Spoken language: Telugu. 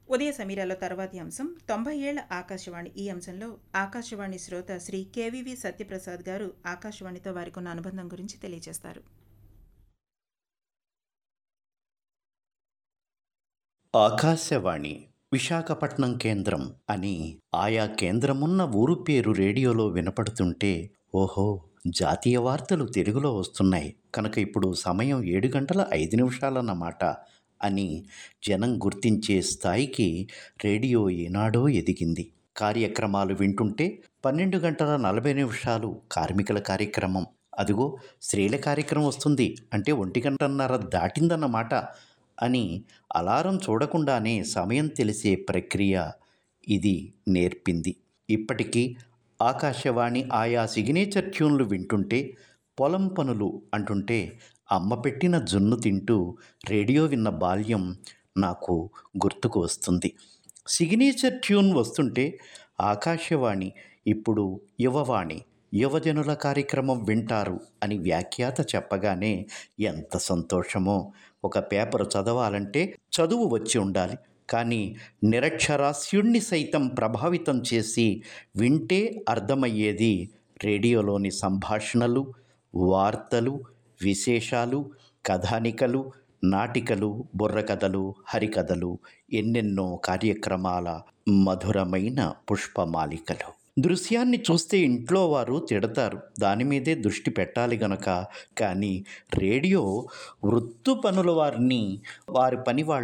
ఉదయ సమీరాలో తర్వాతి అంశం తొంభై ఏళ్ల ఆకాశవాణి ఈ అంశంలో ఆకాశవాణి శ్రోత శ్రీ కేవీవి సత్యప్రసాద్ గారు ఆకాశవాణితో వారికి ఉన్న అనుబంధం గురించి తెలియజేస్తారు ఆకాశవాణి విశాఖపట్నం కేంద్రం అని ఆయా కేంద్రమున్న ఊరు పేరు రేడియోలో వినపడుతుంటే ఓహో జాతీయ వార్తలు తెలుగులో వస్తున్నాయి కనుక ఇప్పుడు సమయం ఏడు గంటల ఐదు నిమిషాలన్నమాట అని జనం గుర్తించే స్థాయికి రేడియో ఏనాడో ఎదిగింది కార్యక్రమాలు వింటుంటే పన్నెండు గంటల నలభై నిమిషాలు కార్మికుల కార్యక్రమం అదిగో స్త్రీల కార్యక్రమం వస్తుంది అంటే ఒంటి గంటన్నర దాటిందన్నమాట అని అలారం చూడకుండానే సమయం తెలిసే ప్రక్రియ ఇది నేర్పింది ఇప్పటికీ ఆకాశవాణి ఆయా సిగ్నేచర్ ట్యూన్లు వింటుంటే పొలం పనులు అంటుంటే అమ్మ పెట్టిన జున్ను తింటూ రేడియో విన్న బాల్యం నాకు గుర్తుకు వస్తుంది సిగ్నేచర్ ట్యూన్ వస్తుంటే ఆకాశవాణి ఇప్పుడు యువవాణి యువజనుల కార్యక్రమం వింటారు అని వ్యాఖ్యాత చెప్పగానే ఎంత సంతోషమో ఒక పేపర్ చదవాలంటే చదువు వచ్చి ఉండాలి కానీ నిరక్షరాస్యుణ్ణి సైతం ప్రభావితం చేసి వింటే అర్థమయ్యేది రేడియోలోని సంభాషణలు వార్తలు విశేషాలు కథానికలు నాటికలు బుర్రకథలు హరికథలు ఎన్నెన్నో కార్యక్రమాల మధురమైన పుష్పమాలికలు దృశ్యాన్ని చూస్తే ఇంట్లో వారు తిడతారు దాని మీదే దృష్టి పెట్టాలి గనక కానీ రేడియో వృత్తు పనుల వారిని వారి పని వాళ్ళ